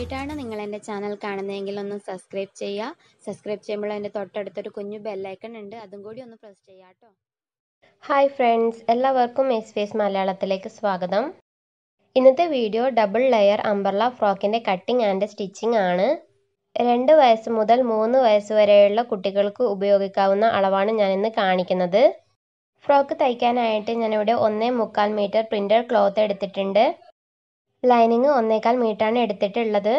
ആദ്യമായിട്ടാണ് നിങ്ങൾ എൻ്റെ ചാനൽ കാണുന്നതെങ്കിൽ ഒന്ന് സബ്സ്ക്രൈബ് ചെയ്യുക സബ്സ്ക്രൈബ് ചെയ്യുമ്പോൾ അതിൻ്റെ തൊട്ടടുത്തൊരു കുഞ്ഞു ബെല്ലൈക്കൺ ഉണ്ട് അതും കൂടി ഒന്ന് പ്രസ് ചെയ്യാം കേട്ടോ ഹായ് ഫ്രണ്ട്സ് എല്ലാവർക്കും എസ് ഫേസ് മലയാളത്തിലേക്ക് സ്വാഗതം ഇന്നത്തെ വീഡിയോ ഡബിൾ ലെയർ അംബർല ഫ്രോക്കിൻ്റെ കട്ടിംഗ് ആൻഡ് സ്റ്റിച്ചിങ് ആണ് രണ്ട് വയസ്സ് മുതൽ മൂന്ന് വയസ്സ് വരെയുള്ള കുട്ടികൾക്ക് ഉപയോഗിക്കാവുന്ന അളവാണ് ഞാൻ ഇന്ന് കാണിക്കുന്നത് ഫ്രോക്ക് തയ്ക്കാനായിട്ട് ഞാനിവിടെ ഒന്നേ മുക്കാൽ മീറ്റർ പ്രിൻ്റർ ക്ലോത്ത് എടുത്തിട്ടുണ്ട് ലൈനിങ് ഒന്നേകാൽ മീറ്ററാണ് എടുത്തിട്ടുള്ളത്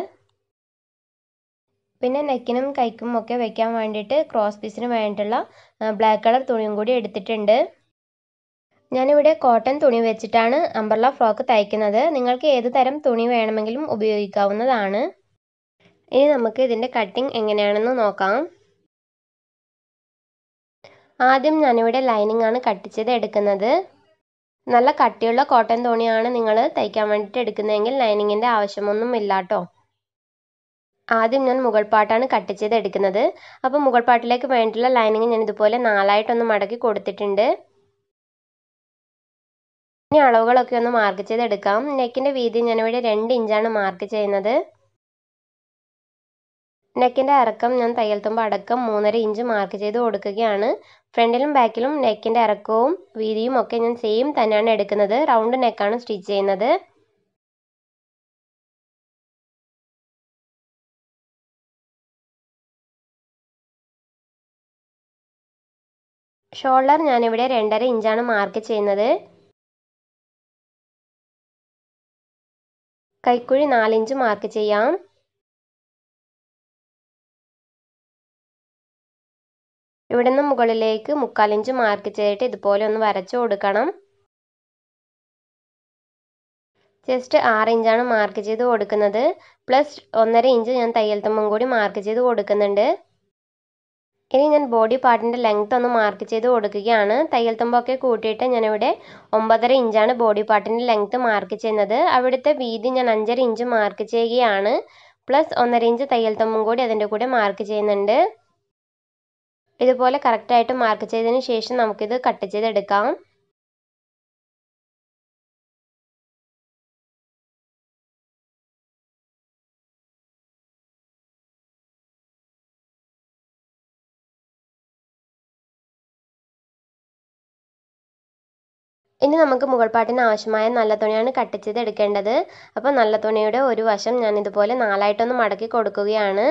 പിന്നെ നെക്കിനും കൈക്കും ഒക്കെ വെക്കാൻ വേണ്ടിയിട്ട് ക്രോസ് പീസിന് വേണ്ടിയിട്ടുള്ള ബ്ലാക്ക് കളർ തുണിയും കൂടി എടുത്തിട്ടുണ്ട് ഞാനിവിടെ കോട്ടൺ തുണി വെച്ചിട്ടാണ് അംബർല ഫ്രോക്ക് തയ്ക്കുന്നത് നിങ്ങൾക്ക് ഏത് തരം തുണി വേണമെങ്കിലും ഉപയോഗിക്കാവുന്നതാണ് ഇനി നമുക്ക് ഇതിൻ്റെ കട്ടിംഗ് എങ്ങനെയാണെന്ന് നോക്കാം ആദ്യം ഞാനിവിടെ ലൈനിങ് ആണ് കട്ട് ചെയ്ത് എടുക്കുന്നത് നല്ല കട്ടിയുള്ള കോട്ടൺ തുണിയാണ് നിങ്ങൾ തയ്ക്കാൻ വേണ്ടിയിട്ട് എടുക്കുന്നതെങ്കിൽ ലൈനിങ്ങിൻ്റെ ആവശ്യമൊന്നും ഇല്ല കേട്ടോ ആദ്യം ഞാൻ മുകൾ പാട്ടാണ് കട്ട് ചെയ്ത് എടുക്കുന്നത് അപ്പോൾ മുകൾ പാട്ടിലേക്ക് വേണ്ടിയിട്ടുള്ള ലൈനിങ് ഞാൻ ഇതുപോലെ നാലായിട്ടൊന്ന് മടക്കി കൊടുത്തിട്ടുണ്ട് ഇനി അളവുകളൊക്കെ ഒന്ന് മാർക്ക് ചെയ്തെടുക്കാം നെക്കിൻ്റെ വീതി ഞാനിവിടെ രണ്ട് ഇഞ്ചാണ് മാർക്ക് ചെയ്യുന്നത് നെക്കിൻ്റെ ഇറക്കം ഞാൻ തയ്യൽ തുമ്പ് അടക്കം മൂന്നര ഇഞ്ച് മാർക്ക് ചെയ്ത് കൊടുക്കുകയാണ് ഫ്രണ്ടിലും ബാക്കിലും നെക്കിൻ്റെ ഇറക്കവും വീതിയും ഒക്കെ ഞാൻ സെയിം തന്നെയാണ് എടുക്കുന്നത് റൗണ്ട് നെക്കാണ് സ്റ്റിച്ച് ചെയ്യുന്നത് ഷോൾഡർ ഞാനിവിടെ രണ്ടര ഇഞ്ചാണ് മാർക്ക് ചെയ്യുന്നത് കൈക്കുഴി നാലിഞ്ച് മാർക്ക് ചെയ്യാം ഇവിടെ നിന്ന് മുകളിലേക്ക് മുക്കാലിഞ്ച് മാർക്ക് ചെയ്തിട്ട് ഇതുപോലെ ഒന്ന് വരച്ചു കൊടുക്കണം ജസ്റ്റ് ആറ് ഇഞ്ചാണ് മാർക്ക് ചെയ്ത് കൊടുക്കുന്നത് പ്ലസ് ഒന്നര ഇഞ്ച് ഞാൻ തയ്യൽ തുമ്പും കൂടി മാർക്ക് ചെയ്ത് കൊടുക്കുന്നുണ്ട് ഇനി ഞാൻ ബോഡി പാർട്ടിൻ്റെ ലെങ്ത് ഒന്ന് മാർക്ക് ചെയ്ത് കൊടുക്കുകയാണ് തയ്യൽ തുമ്പൊക്കെ കൂട്ടിയിട്ട് ഞാനിവിടെ ഒമ്പതര ഇഞ്ചാണ് ബോഡി പാർട്ടിൻ്റെ ലെങ്ത് മാർക്ക് ചെയ്യുന്നത് അവിടുത്തെ വീതി ഞാൻ അഞ്ചര ഇഞ്ച് മാർക്ക് ചെയ്യുകയാണ് പ്ലസ് ഒന്നര ഇഞ്ച് തയ്യൽ തുമ്പും കൂടി അതിൻ്റെ കൂടെ മാർക്ക് ചെയ്യുന്നുണ്ട് ഇതുപോലെ കറക്റ്റായിട്ട് മാർക്ക് ചെയ്തതിന് ശേഷം നമുക്കിത് കട്ട് ചെയ്തെടുക്കാം ഇനി നമുക്ക് മുകൾ പാട്ടിന് ആവശ്യമായ നല്ല തുണിയാണ് കട്ട് ചെയ്ത് എടുക്കേണ്ടത് അപ്പോൾ നല്ല തുണിയുടെ ഒരു വശം ഞാൻ ഇതുപോലെ നാലായിട്ടൊന്ന് മടക്കി കൊടുക്കുകയാണ്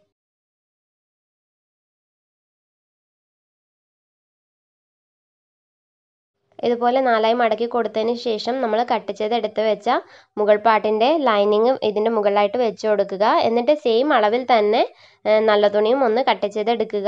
ഇതുപോലെ നാലായി മടക്കി കൊടുത്തതിന് ശേഷം നമ്മൾ കട്ട് ചെയ്ത് എടുത്ത് വെച്ച മുകൾ പാട്ടിൻ്റെ ലൈനിങ് ഇതിൻ്റെ മുകളിലായിട്ട് വെച്ച് കൊടുക്കുക എന്നിട്ട് സെയിം അളവിൽ തന്നെ നല്ല തുണിയും ഒന്ന് കട്ട് ചെയ്തെടുക്കുക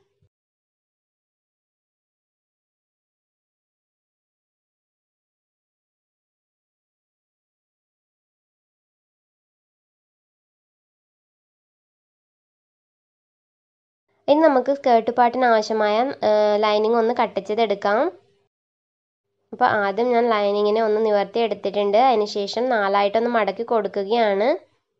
ഇനി നമുക്ക് സ്കേർട്ട് പാട്ടിന് ആവശ്യമായ ലൈനിങ് ഒന്ന് കട്ട് ചെയ്തെടുക്കാം അപ്പോൾ ആദ്യം ഞാൻ ലൈനിങ്ങിനെ ഒന്ന് നിവർത്തി എടുത്തിട്ടുണ്ട് അതിനുശേഷം നാലായിട്ടൊന്ന് മടക്കി കൊടുക്കുകയാണ്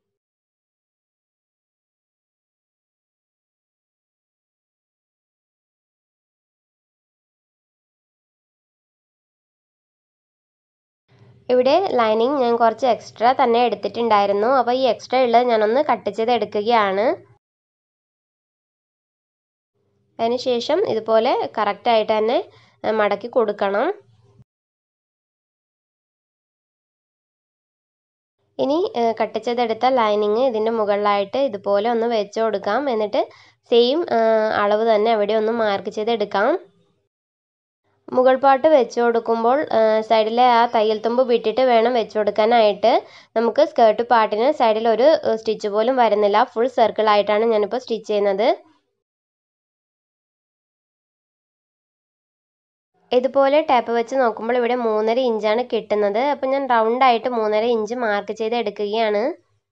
ഇവിടെ ലൈനിങ് ഞാൻ കുറച്ച് എക്സ്ട്രാ തന്നെ എടുത്തിട്ടുണ്ടായിരുന്നു അപ്പോൾ ഈ എക്സ്ട്രാ ഉള്ളത് ഞാനൊന്ന് കട്ട് ചെയ്ത് എടുക്കുകയാണ് അതിനുശേഷം ഇതുപോലെ കറക്റ്റായിട്ട് തന്നെ മടക്കി കൊടുക്കണം ഇനി കട്ട് ചെയ്തെടുത്ത ലൈനിങ് ഇതിൻ്റെ മുകളിലായിട്ട് ഇതുപോലെ ഒന്ന് വെച്ച് കൊടുക്കാം എന്നിട്ട് സെയിം അളവ് തന്നെ അവിടെ ഒന്ന് മാർക്ക് ചെയ്തെടുക്കാം മുകൾ പാട്ട് വെച്ച് കൊടുക്കുമ്പോൾ സൈഡിലെ ആ തയ്യൽ തുമ്പ് വിട്ടിട്ട് വേണം വെച്ച് കൊടുക്കാനായിട്ട് നമുക്ക് സ്കേർട്ട് പാട്ടിന് സൈഡിൽ ഒരു സ്റ്റിച്ച് പോലും വരുന്നില്ല ഫുൾ സർക്കിൾ ആയിട്ടാണ് ഞാനിപ്പോൾ സ്റ്റിച്ച് ചെയ്യുന്നത് ഇതുപോലെ ടാപ്പ് വെച്ച് നോക്കുമ്പോൾ ഇവിടെ മൂന്നര ഇഞ്ചാണ് കിട്ടുന്നത് അപ്പം ഞാൻ റൗണ്ട് ആയിട്ട് മൂന്നര ഇഞ്ച് മാർക്ക് ചെയ്ത് എടുക്കുകയാണ്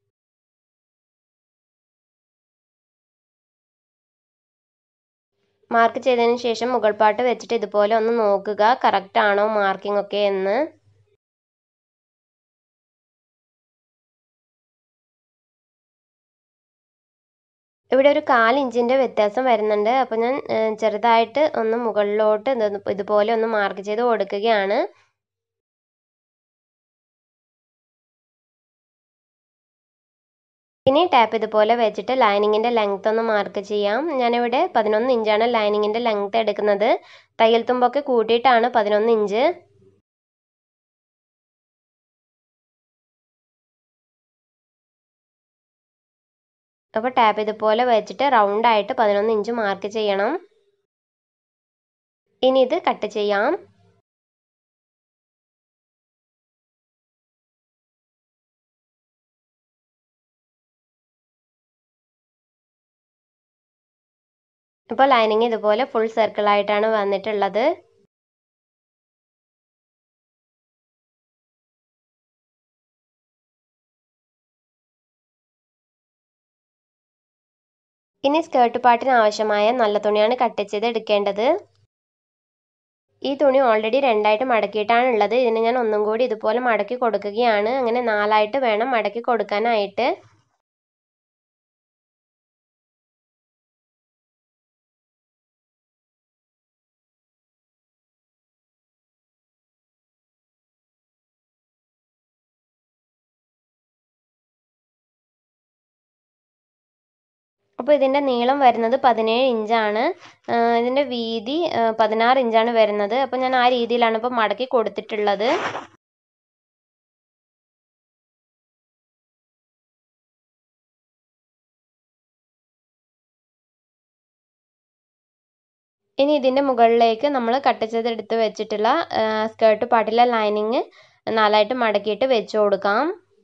മാർക്ക് ചെയ്തതിന് ശേഷം മുകൾ പാട്ട് വെച്ചിട്ട് ഇതുപോലെ ഒന്ന് നോക്കുക കറക്റ്റ് ആണോ മാർക്കിംഗ് ഒക്കെ എന്ന് ഇവിടെ ഒരു കാലിഞ്ചിൻ്റെ വ്യത്യാസം വരുന്നുണ്ട് അപ്പോൾ ഞാൻ ചെറുതായിട്ട് ഒന്ന് മുകളിലോട്ട് ഇതുപോലെ ഒന്ന് മാർക്ക് ചെയ്ത് കൊടുക്കുകയാണ് ഇനി ടാപ്പ് ഇതുപോലെ വെച്ചിട്ട് ലൈനിങ്ങിൻ്റെ ലെങ്ത് ഒന്ന് മാർക്ക് ചെയ്യാം ഞാനിവിടെ പതിനൊന്ന് ഇഞ്ചാണ് ലൈനിങ്ങിൻ്റെ ലെങ്ത് എടുക്കുന്നത് തയ്യൽ തുമ്പൊക്കെ കൂട്ടിയിട്ടാണ് പതിനൊന്ന് ഇഞ്ച് അപ്പോൾ ടാപ്പ് ഇതുപോലെ വെച്ചിട്ട് റൗണ്ടായിട്ട് പതിനൊന്ന് ഇഞ്ച് മാർക്ക് ചെയ്യണം ഇനി ഇത് കട്ട് ചെയ്യാം ഇപ്പോൾ ലൈനിങ് ഇതുപോലെ ഫുൾ സർക്കിളായിട്ടാണ് വന്നിട്ടുള്ളത് ഇനി സ്കേർട്ട് പാട്ടിന് ആവശ്യമായ നല്ല തുണിയാണ് കട്ട് ചെയ്ത് എടുക്കേണ്ടത് ഈ തുണി ഓൾറെഡി രണ്ടായിട്ട് മടക്കിയിട്ടാണ് ഉള്ളത് ഇതിന് ഞാൻ ഒന്നും കൂടി ഇതുപോലെ മടക്കി കൊടുക്കുകയാണ് അങ്ങനെ നാലായിട്ട് വേണം മടക്കി കൊടുക്കാനായിട്ട് അപ്പോൾ ഇതിൻ്റെ നീളം വരുന്നത് പതിനേഴ് ഇഞ്ചാണ് ഇതിൻ്റെ വീതി പതിനാറ് ഇഞ്ചാണ് വരുന്നത് അപ്പോൾ ഞാൻ ആ രീതിയിലാണ് ഇപ്പോൾ മടക്കി കൊടുത്തിട്ടുള്ളത് ഇനി ഇതിൻ്റെ മുകളിലേക്ക് നമ്മൾ കട്ട് ചെയ്തെടുത്ത് വെച്ചിട്ടുള്ള സ്കേർട്ട് പാട്ടിലെ ലൈനിങ് നാലായിട്ട് മടക്കിയിട്ട് വെച്ച് കൊടുക്കാം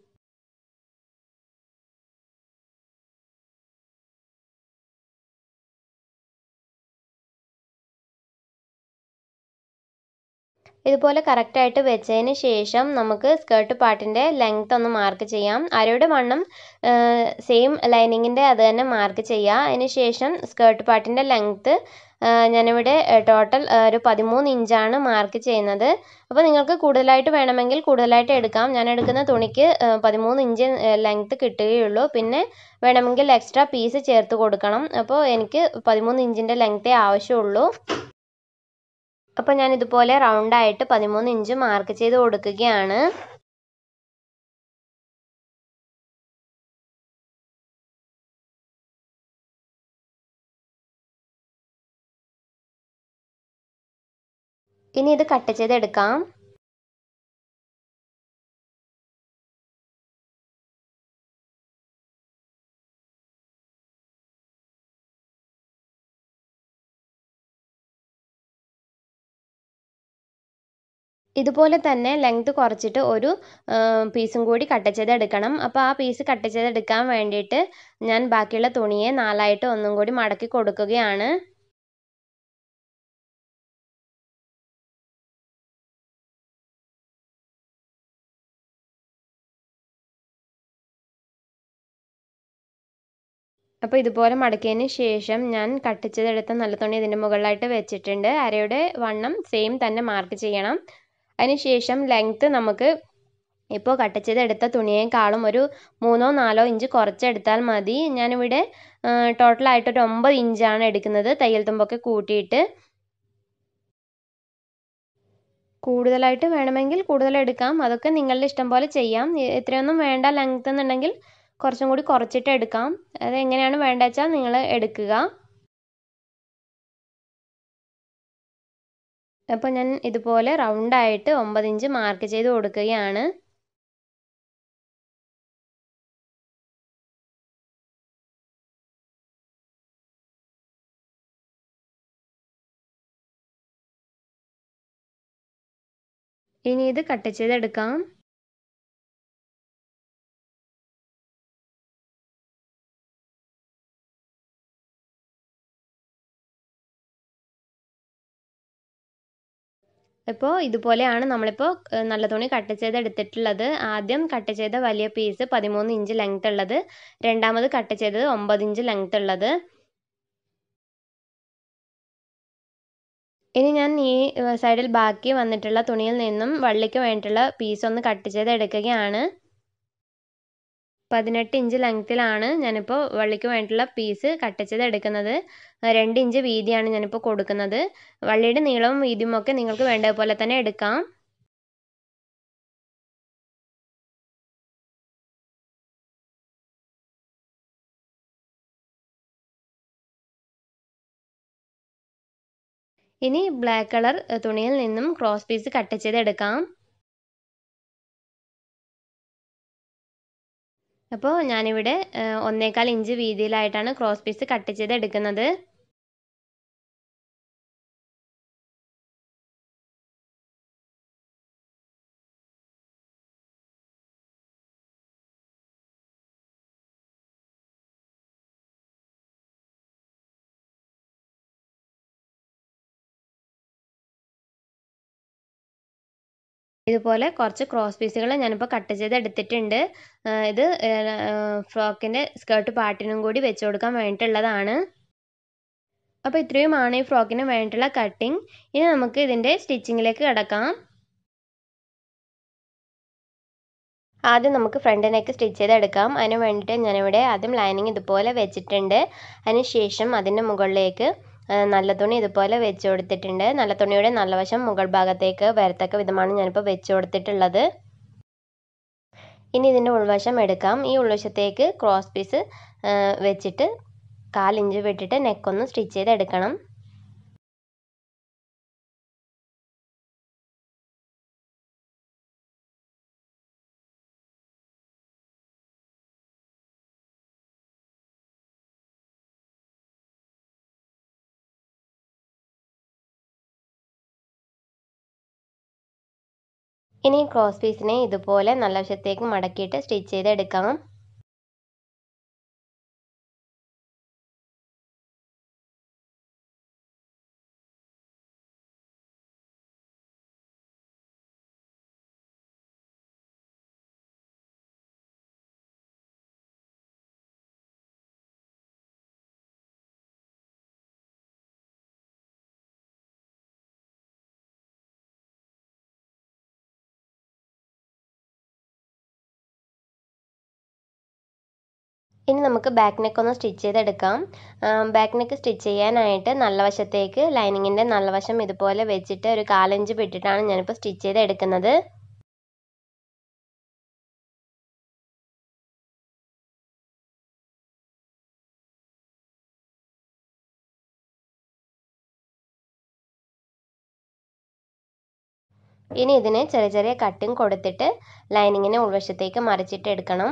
ഇതുപോലെ കറക്റ്റായിട്ട് വെച്ചതിന് ശേഷം നമുക്ക് സ്കേർട്ട് പാർട്ടിൻ്റെ ലെങ്ത് ഒന്ന് മാർക്ക് ചെയ്യാം അരയുടെ വണ്ണം സെയിം ലൈനിങ്ങിൻ്റെ അത് തന്നെ മാർക്ക് ചെയ്യുക അതിന് ശേഷം സ്കേർട്ട് പാർട്ടിൻ്റെ ലെങ്ത്ത് ഞാനിവിടെ ടോട്ടൽ ഒരു പതിമൂന്ന് ഇഞ്ചാണ് മാർക്ക് ചെയ്യുന്നത് അപ്പോൾ നിങ്ങൾക്ക് കൂടുതലായിട്ട് വേണമെങ്കിൽ കൂടുതലായിട്ട് എടുക്കാം ഞാൻ എടുക്കുന്ന തുണിക്ക് പതിമൂന്ന് ഇഞ്ച് ലെങ്ത്ത് കിട്ടുകയുള്ളൂ പിന്നെ വേണമെങ്കിൽ എക്സ്ട്രാ പീസ് ചേർത്ത് കൊടുക്കണം അപ്പോൾ എനിക്ക് പതിമൂന്ന് ഇഞ്ചിൻ്റെ ലെങ്ത്തേ ആവശ്യമുള്ളൂ അപ്പോൾ ഞാൻ ഇതുപോലെ റൗണ്ടായിട്ട് പതിമൂന്ന് ഇഞ്ച് മാർക്ക് ചെയ്ത് കൊടുക്കുകയാണ് ഇനി ഇത് കട്ട് ചെയ്തെടുക്കാം ഇതുപോലെ തന്നെ ലെങ്ത് കുറച്ചിട്ട് ഒരു പീസും കൂടി കട്ട് ചെയ്തെടുക്കണം അപ്പോൾ ആ പീസ് കട്ട് ചെയ്തെടുക്കാൻ വേണ്ടിയിട്ട് ഞാൻ ബാക്കിയുള്ള തുണിയെ നാലായിട്ട് ഒന്നും കൂടി മടക്കി കൊടുക്കുകയാണ് അപ്പോൾ ഇതുപോലെ മടക്കിയതിന് ശേഷം ഞാൻ കട്ട് ചെയ്തെടുത്ത നല്ല തുണി ഇതിൻ്റെ മുകളിലായിട്ട് വെച്ചിട്ടുണ്ട് അരയുടെ വണ്ണം സെയിം തന്നെ മാർക്ക് ചെയ്യണം അതിനുശേഷം ലെങ്ത്ത് നമുക്ക് ഇപ്പോൾ കട്ട് ചെയ്തെടുത്ത തുണിയേക്കാളും ഒരു മൂന്നോ നാലോ ഇഞ്ച് കുറച്ചെടുത്താൽ മതി ഞാനിവിടെ ടോട്ടലായിട്ട് ഒരു ഒമ്പത് ഇഞ്ചാണ് എടുക്കുന്നത് തയ്യൽ തുമ്പൊക്കെ കൂട്ടിയിട്ട് കൂടുതലായിട്ട് വേണമെങ്കിൽ കൂടുതൽ എടുക്കാം അതൊക്കെ നിങ്ങളുടെ ഇഷ്ടം പോലെ ചെയ്യാം ഇത്രയൊന്നും വേണ്ട ലെങ്ത് എന്നുണ്ടെങ്കിൽ കുറച്ചും കൂടി കുറച്ചിട്ട് എടുക്കാം അത് എങ്ങനെയാണ് വേണ്ടത് വെച്ചാൽ നിങ്ങൾ എടുക്കുക അപ്പോൾ ഞാൻ ഇതുപോലെ റൗണ്ടായിട്ട് ഒമ്പത് ഇഞ്ച് മാർക്ക് ചെയ്ത് കൊടുക്കുകയാണ് ഇനി ഇത് കട്ട് ചെയ്തെടുക്കാം ഇപ്പോൾ ഇതുപോലെയാണ് നമ്മളിപ്പോൾ നല്ല തുണി കട്ട് ചെയ്തെടുത്തിട്ടുള്ളത് ആദ്യം കട്ട് ചെയ്ത വലിയ പീസ് പതിമൂന്ന് ഇഞ്ച് ലെങ്ത് ഉള്ളത് രണ്ടാമത് കട്ട് ചെയ്തത് ഒമ്പത് ഇഞ്ച് ലെങ്ത് ഉള്ളത് ഇനി ഞാൻ ഈ സൈഡിൽ ബാക്കി വന്നിട്ടുള്ള തുണിയിൽ നിന്നും വള്ളിക്ക് വേണ്ടിയിട്ടുള്ള പീസ് ഒന്ന് കട്ട് ചെയ്ത് എടുക്കുകയാണ് പതിനെട്ട് ഇഞ്ച് ലെങ്ത്തിലാണ് ഞാനിപ്പോൾ വള്ളിക്ക് വേണ്ടിയിട്ടുള്ള പീസ് കട്ട് ചെയ്ത് എടുക്കുന്നത് രണ്ട് ഇഞ്ച് വീതിയാണ് ഞാനിപ്പോൾ കൊടുക്കുന്നത് വള്ളിയുടെ നീളവും വീതിയും ഒക്കെ നിങ്ങൾക്ക് വേണ്ട പോലെ തന്നെ എടുക്കാം ഇനി ബ്ലാക്ക് കളർ തുണിയിൽ നിന്നും ക്രോസ് പീസ് കട്ട് ചെയ്തെടുക്കാം അപ്പോൾ ഞാനിവിടെ ഒന്നേകാൽ ഇഞ്ച് വീതിയിലായിട്ടാണ് ക്രോസ് പീസ് കട്ട് ചെയ്തെടുക്കുന്നത് ഇതുപോലെ കുറച്ച് ക്രോസ് പീസുകൾ ഞാനിപ്പോൾ കട്ട് ചെയ്ത് എടുത്തിട്ടുണ്ട് ഇത് ഫ്രോക്കിൻ്റെ സ്കേർട്ട് പാട്ടിനും കൂടി വെച്ച് കൊടുക്കാൻ വേണ്ടിയിട്ടുള്ളതാണ് അപ്പോൾ ഇത്രയുമാണ് ഈ ഫ്രോക്കിന് വേണ്ടിയിട്ടുള്ള കട്ടിങ് ഇനി നമുക്ക് ഇതിൻ്റെ സ്റ്റിച്ചിങ്ങിലേക്ക് കിടക്കാം ആദ്യം നമുക്ക് ഫ്രണ്ട് നെക്ക് സ്റ്റിച്ച് ചെയ്തെടുക്കാം അതിന് വേണ്ടിയിട്ട് ഞാനിവിടെ ആദ്യം ലൈനിങ് ഇതുപോലെ വെച്ചിട്ടുണ്ട് അതിന് ശേഷം അതിൻ്റെ മുകളിലേക്ക് നല്ല തുണി ഇതുപോലെ വെച്ച് കൊടുത്തിട്ടുണ്ട് നല്ല തുണിയുടെ നല്ല വശം മുകൾ ഭാഗത്തേക്ക് വരത്തക്ക വിധമാണ് ഞാനിപ്പോൾ വെച്ച് കൊടുത്തിട്ടുള്ളത് ഇനി ഇതിൻ്റെ ഉൾവശം എടുക്കാം ഈ ഉൾവശത്തേക്ക് ക്രോസ് പീസ് വെച്ചിട്ട് കാലിഞ്ച് വിട്ടിട്ട് നെക്കൊന്ന് സ്റ്റിച്ച് ചെയ്തെടുക്കണം ഇനി ക്രോസ് പീസിനെ ഇതുപോലെ നല്ല വശത്തേക്ക് മടക്കിയിട്ട് സ്റ്റിച്ച് ചെയ്തെടുക്കാം ഇനി നമുക്ക് ബാക്ക് നെക്ക് ഒന്ന് സ്റ്റിച്ച് ചെയ്തെടുക്കാം ബാക്ക് നെക്ക് സ്റ്റിച്ച് ചെയ്യാനായിട്ട് നല്ല വശത്തേക്ക് ലൈനിങ്ങിൻ്റെ നല്ല വശം ഇതുപോലെ വെച്ചിട്ട് ഒരു കാലഞ്ച് വിട്ടിട്ടാണ് ഞാനിപ്പോൾ സ്റ്റിച്ച് ചെയ്തെടുക്കുന്നത് ഇനി ഇതിന് ചെറിയ ചെറിയ കട്ടിങ് കൊടുത്തിട്ട് ലൈനിങ്ങിനെ ഉൾവശത്തേക്ക് മറിച്ചിട്ട് എടുക്കണം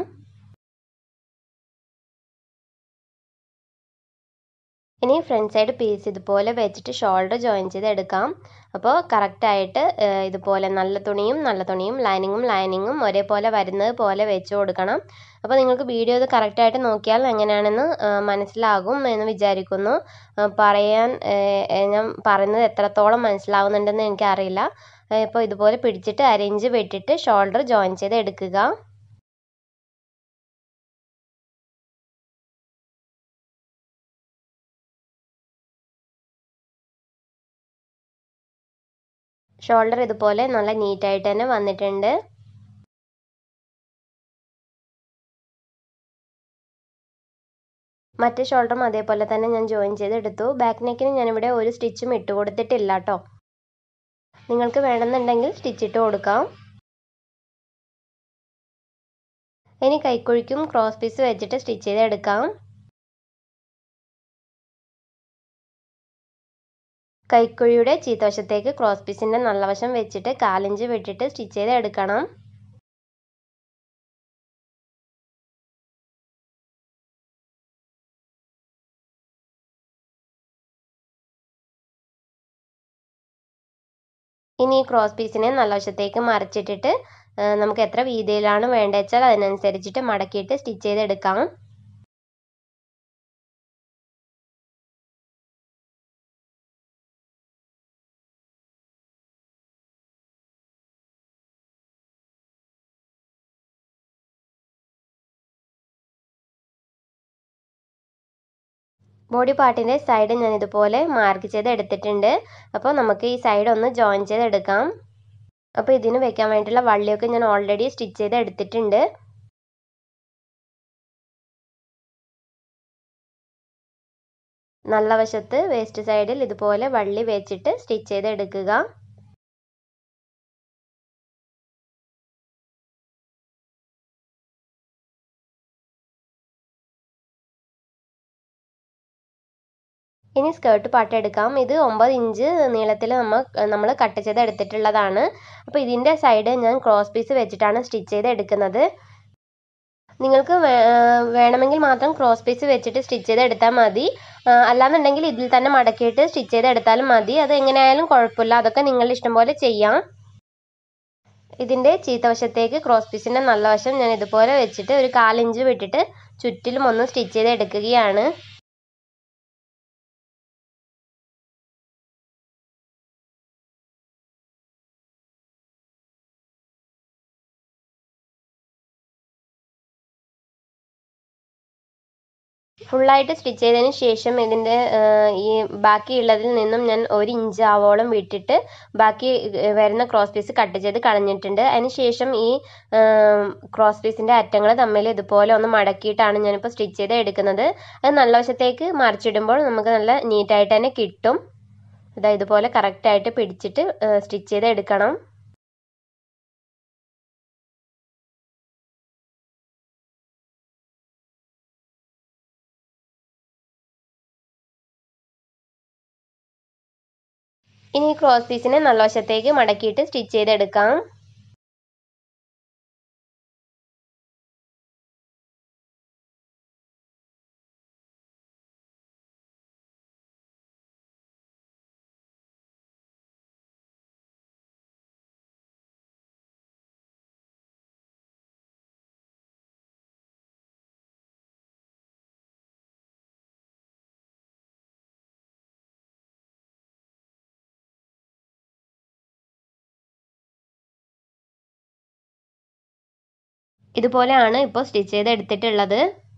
ഇനി ഫ്രണ്ട് സൈഡ് പീസ് ഇതുപോലെ വെച്ചിട്ട് ഷോൾഡർ ജോയിൻ ചെയ്ത് എടുക്കാം അപ്പോൾ കറക്റ്റായിട്ട് ഇതുപോലെ നല്ല തുണിയും നല്ല തുണിയും ലൈനിങ്ങും ലൈനിങ്ങും ഒരേപോലെ വരുന്നത് പോലെ വെച്ച് കൊടുക്കണം അപ്പോൾ നിങ്ങൾക്ക് വീഡിയോ ഇത് കറക്റ്റായിട്ട് നോക്കിയാൽ എങ്ങനെയാണെന്ന് മനസ്സിലാകും എന്ന് വിചാരിക്കുന്നു പറയാൻ ഞാൻ പറയുന്നത് എത്രത്തോളം മനസ്സിലാവുന്നുണ്ടെന്ന് എനിക്കറിയില്ല ഇപ്പോൾ ഇതുപോലെ പിടിച്ചിട്ട് അരയിഞ്ച് വെട്ടിട്ട് ഷോൾഡർ ജോയിൻ ചെയ്ത് എടുക്കുക ഷോൾഡർ ഇതുപോലെ നല്ല നീറ്റായിട്ട് തന്നെ വന്നിട്ടുണ്ട് മറ്റേ ഷോൾഡറും അതേപോലെ തന്നെ ഞാൻ ജോയിൻ ചെയ്തെടുത്തു ബാക്ക് നെക്കിന് ഞാനിവിടെ ഒരു സ്റ്റിച്ചും ഇട്ട് കൊടുത്തിട്ടില്ല കേട്ടോ നിങ്ങൾക്ക് വേണമെന്നുണ്ടെങ്കിൽ സ്റ്റിച്ച് ഇട്ട് കൊടുക്കാം ഇനി കൈക്കുഴിക്കും ക്രോസ് പീസ് വെച്ചിട്ട് സ്റ്റിച്ച് ചെയ്തെടുക്കാം കൈക്കുഴിയുടെ ചീത്തവശത്തേക്ക് ക്രോസ് പീസിൻ്റെ നല്ല വശം വെച്ചിട്ട് കാലിഞ്ച് വിട്ടിട്ട് സ്റ്റിച്ച് ചെയ്ത് എടുക്കണം ഇനി ഈ ക്രോസ് പീസിനെ നല്ല വശത്തേക്ക് മറിച്ചിട്ടിട്ട് നമുക്ക് എത്ര വീതിയിലാണ് വേണ്ടത് വെച്ചാൽ അതിനനുസരിച്ചിട്ട് മടക്കിയിട്ട് സ്റ്റിച്ച് ചെയ്തെടുക്കാം ബോഡി പാർട്ടിൻ്റെ സൈഡ് ഞാൻ ഇതുപോലെ മാർക്ക് ചെയ്ത് എടുത്തിട്ടുണ്ട് അപ്പോൾ നമുക്ക് ഈ സൈഡ് ഒന്ന് ജോയിൻ ചെയ്ത് എടുക്കാം അപ്പോൾ ഇതിന് വെക്കാൻ വേണ്ടിയിട്ടുള്ള വള്ളിയൊക്കെ ഞാൻ ഓൾറെഡി സ്റ്റിച്ച് ചെയ്ത് എടുത്തിട്ടുണ്ട് നല്ല വശത്ത് വേസ്റ്റ് സൈഡിൽ ഇതുപോലെ വള്ളി വെച്ചിട്ട് സ്റ്റിച്ച് ചെയ്ത് എടുക്കുക ഇനി സ്കേർട്ട് പാട്ട് എടുക്കാം ഇത് ഒമ്പത് ഇഞ്ച് നീളത്തിൽ നമ്മൾ നമ്മൾ കട്ട് ചെയ്ത് എടുത്തിട്ടുള്ളതാണ് അപ്പോൾ ഇതിൻ്റെ സൈഡ് ഞാൻ ക്രോസ് പീസ് വെച്ചിട്ടാണ് സ്റ്റിച്ച് ചെയ്ത് എടുക്കുന്നത് നിങ്ങൾക്ക് വേണമെങ്കിൽ മാത്രം ക്രോസ് പീസ് വെച്ചിട്ട് സ്റ്റിച്ച് ചെയ്ത് എടുത്താൽ മതി അല്ലാന്നുണ്ടെങ്കിൽ ഇതിൽ തന്നെ മടക്കിയിട്ട് സ്റ്റിച്ച് ചെയ്ത് എടുത്താലും മതി അത് എങ്ങനെയായാലും കുഴപ്പമില്ല അതൊക്കെ നിങ്ങളുടെ ഇഷ്ടം പോലെ ചെയ്യാം ഇതിൻ്റെ ചീത്തവശത്തേക്ക് ക്രോസ് പീസിൻ്റെ നല്ല വശം ഞാൻ ഇതുപോലെ വെച്ചിട്ട് ഒരു കാലിഞ്ച് വിട്ടിട്ട് ചുറ്റിലും ഒന്ന് സ്റ്റിച്ച് ചെയ്ത് എടുക്കുകയാണ് ഫുള്ളായിട്ട് സ്റ്റിച്ച് ചെയ്തതിന് ശേഷം ഇതിൻ്റെ ഈ ബാക്കിയുള്ളതിൽ നിന്നും ഞാൻ ഒരു ഇഞ്ച് ആവോളം വിട്ടിട്ട് ബാക്കി വരുന്ന ക്രോസ് പീസ് കട്ട് ചെയ്ത് കളഞ്ഞിട്ടുണ്ട് അതിന് ശേഷം ഈ ക്രോസ് പീസിൻ്റെ അറ്റങ്ങൾ തമ്മിൽ ഇതുപോലെ ഒന്ന് മടക്കിയിട്ടാണ് ഞാനിപ്പോൾ സ്റ്റിച്ച് ചെയ്ത് എടുക്കുന്നത് അത് നല്ല വശത്തേക്ക് മറിച്ചിടുമ്പോൾ നമുക്ക് നല്ല നീറ്റായിട്ട് തന്നെ കിട്ടും ഇതാ ഇതുപോലെ കറക്റ്റായിട്ട് പിടിച്ചിട്ട് സ്റ്റിച്ച് ചെയ്ത് എടുക്കണം ഇനി ഈ ക്രോസ് പീസിനെ നല്ല വശത്തേക്ക് മടക്കിയിട്ട് സ്റ്റിച്ച് ചെയ്തെടുക്കാം ഇതുപോലെയാണ് ഇപ്പോൾ സ്റ്റിച്ച് ചെയ്ത് എടുത്തിട്ടുള്ളത്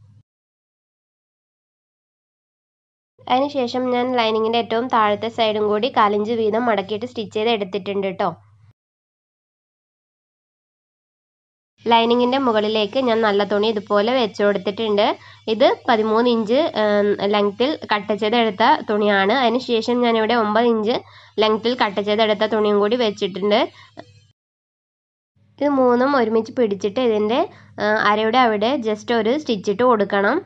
അതിനുശേഷം ഞാൻ ലൈനിങ്ങിൻ്റെ ഏറ്റവും താഴത്തെ സൈഡും കൂടി കാലിഞ്ച് വീതം മടക്കിയിട്ട് സ്റ്റിച്ച് ചെയ്ത് എടുത്തിട്ടുണ്ട് കേട്ടോ ലൈനിങ്ങിൻ്റെ മുകളിലേക്ക് ഞാൻ നല്ല തുണി ഇതുപോലെ വെച്ച് കൊടുത്തിട്ടുണ്ട് ഇത് പതിമൂന്ന് ഇഞ്ച് ലെങ്ത്തിൽ കട്ട് ചെയ്തെടുത്ത തുണിയാണ് അതിനുശേഷം ഞാനിവിടെ ഒമ്പത് ഇഞ്ച് ലെങ്ത്തിൽ കട്ട് ചെയ്തെടുത്ത തുണിയും കൂടി വെച്ചിട്ടുണ്ട് ഇത് മൂന്നും ഒരുമിച്ച് പിടിച്ചിട്ട് ഇതിൻ്റെ അരയുടെ അവിടെ ജസ്റ്റ് ഒരു സ്റ്റിച്ചിട്ട് കൊടുക്കണം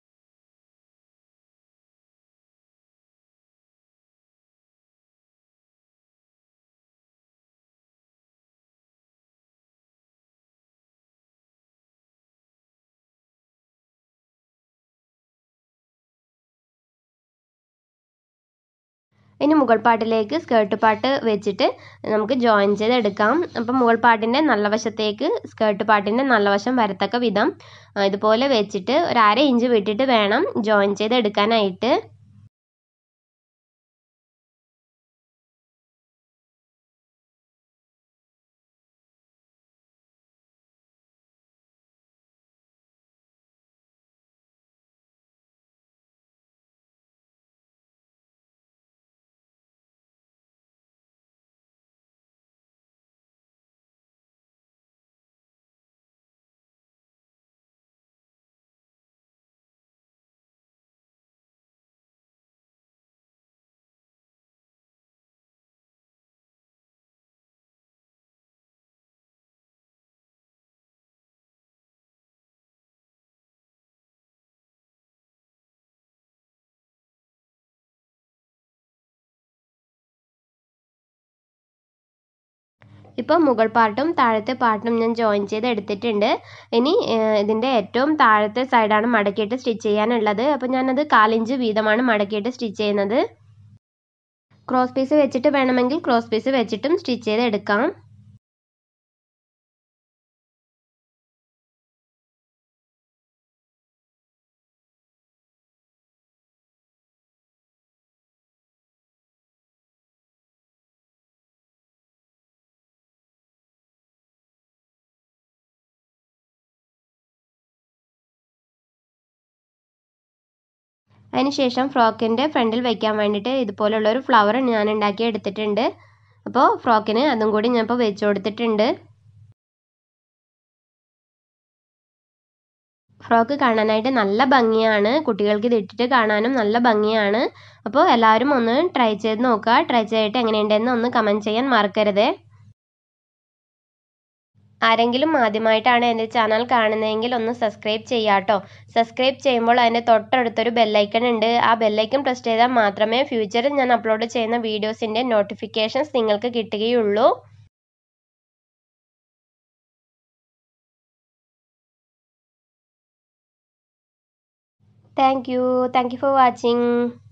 ഇനി മുകൾ പാട്ടിലേക്ക് സ്കേർട്ട് പാട്ട് വെച്ചിട്ട് നമുക്ക് ജോയിൻ ചെയ്തെടുക്കാം അപ്പം മുകൾ പാട്ടിൻ്റെ നല്ല വശത്തേക്ക് സ്കേർട്ട് പാട്ടിൻ്റെ നല്ല വശം വരത്തക്ക വിധം ഇതുപോലെ വെച്ചിട്ട് ഒരു അര ഇഞ്ച് വിട്ടിട്ട് വേണം ജോയിൻ ചെയ്തെടുക്കാനായിട്ട് ഇപ്പോൾ മുകൾ പാർട്ടും താഴത്തെ പാർട്ടും ഞാൻ ജോയിൻ ചെയ്ത് എടുത്തിട്ടുണ്ട് ഇനി ഇതിൻ്റെ ഏറ്റവും താഴത്തെ സൈഡാണ് മടക്കിയിട്ട് സ്റ്റിച്ച് ചെയ്യാനുള്ളത് അപ്പോൾ ഞാനത് കാലിഞ്ച് വീതമാണ് മടക്കിയിട്ട് സ്റ്റിച്ച് ചെയ്യുന്നത് ക്രോസ് പീസ് വെച്ചിട്ട് വേണമെങ്കിൽ ക്രോസ് പീസ് വെച്ചിട്ടും സ്റ്റിച്ച് ചെയ്ത് എടുക്കാം അതിനുശേഷം ഫ്രോക്കിൻ്റെ ഫ്രണ്ടിൽ വയ്ക്കാൻ വേണ്ടിയിട്ട് ഇതുപോലുള്ള ഒരു ഫ്ലവർ ഞാൻ ഉണ്ടാക്കി എടുത്തിട്ടുണ്ട് അപ്പോൾ ഫ്രോക്കിന് അതും കൂടി ഞാൻ ഇപ്പോൾ വെച്ച് കൊടുത്തിട്ടുണ്ട് ഫ്രോക്ക് കാണാനായിട്ട് നല്ല ഭംഗിയാണ് കുട്ടികൾക്ക് ഇത് ഇട്ടിട്ട് കാണാനും നല്ല ഭംഗിയാണ് അപ്പോൾ എല്ലാവരും ഒന്ന് ട്രൈ ചെയ്ത് നോക്കുക ട്രൈ ചെയ്തിട്ട് എങ്ങനെയുണ്ടെന്ന് ഒന്ന് കമൻറ്റ് ചെയ്യാൻ മറക്കരുത് ആരെങ്കിലും ആദ്യമായിട്ടാണ് എൻ്റെ ചാനൽ കാണുന്നതെങ്കിൽ ഒന്ന് സബ്സ്ക്രൈബ് ചെയ്യാട്ടോ സബ്സ്ക്രൈബ് ചെയ്യുമ്പോൾ അതിൻ്റെ തൊട്ടടുത്തൊരു ബെല്ലൈക്കൺ ഉണ്ട് ആ ബെല്ലൈക്കൺ പ്രസ് ചെയ്താൽ മാത്രമേ ഫ്യൂച്ചറിൽ ഞാൻ അപ്ലോഡ് ചെയ്യുന്ന വീഡിയോസിൻ്റെ നോട്ടിഫിക്കേഷൻസ് നിങ്ങൾക്ക് കിട്ടുകയുള്ളൂ thank you thank you for watching